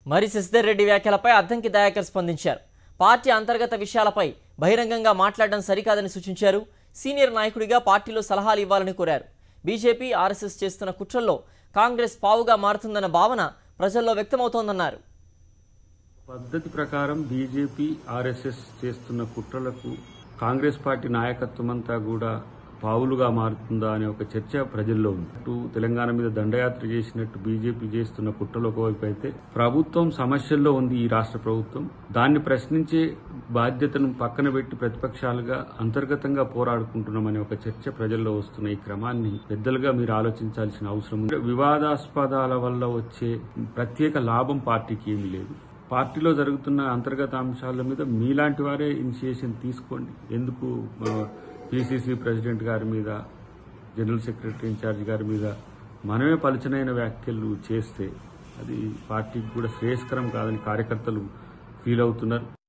మరి శశిధర్ రెడ్డి వ్యాఖ్యలపై అద్దంకి దయాకర్ స్పందించారు పార్టీ అంతర్గత విషయాలపై బహిరంగంగా మాట్లాడడం సరికాదని సూచించారు సీనియర్ నాయకుడిగా పార్టీలో సలహాలు ఇవ్వాలని కోరారు బీజేపీ ఆర్ఎస్ఎస్ చేస్తున్న కుట్రల్లో కాంగ్రెస్ పావుగా మారుతుందన్న భావన ప్రజల్లో వ్యక్తమవుతోందన్నారు పద్ధతి ప్రకారం బీజేపీ ఆర్ఎస్ఎస్ చేస్తున్న కుట్రలకు కాంగ్రెస్ పార్టీ నాయకత్వం అంతా కూడా పావులుగా మారుతుందా అనే ఒక చర్చ ప్రజల్లో ఉంది అటు తెలంగాణ మీద దండయాత్ర చేసినట్టు బీజేపీ చేస్తున్న కుట్రలు ఒకవైపు అయితే ప్రభుత్వం సమస్యల్లో ఉంది ఈ రాష్ట్ర ప్రభుత్వం దాన్ని ప్రశ్నించే బాధ్యతను పక్కన పెట్టి ప్రతిపక్షాలుగా అంతర్గతంగా పోరాడుకుంటున్నామనే ఒక చర్చ ప్రజల్లో వస్తున్న ఈ క్రమాన్ని పెద్దలుగా మీరు ఆలోచించాల్సిన అవసరం ఉంది వివాదాస్పదాల వల్ల వచ్చే ప్రత్యేక లాభం పార్టీకి ఏమీ లేదు పార్టీలో జరుగుతున్న అంతర్గత అంశాల మీద మీలాంటి వారే ఇనిషియేషన్ తీసుకోండి ఎందుకు పిసిసి ప్రెసిడెంట్ గారి మీద జనరల్ సెక్రటరీ ఇన్ఛార్జ్ గారి మీద మనమే పలుచనైన వ్యాఖ్యలు చేస్తే అది పార్టీకి కూడా శ్రేయస్కరం కాదని కార్యకర్తలు ఫీల్ అవుతున్నారు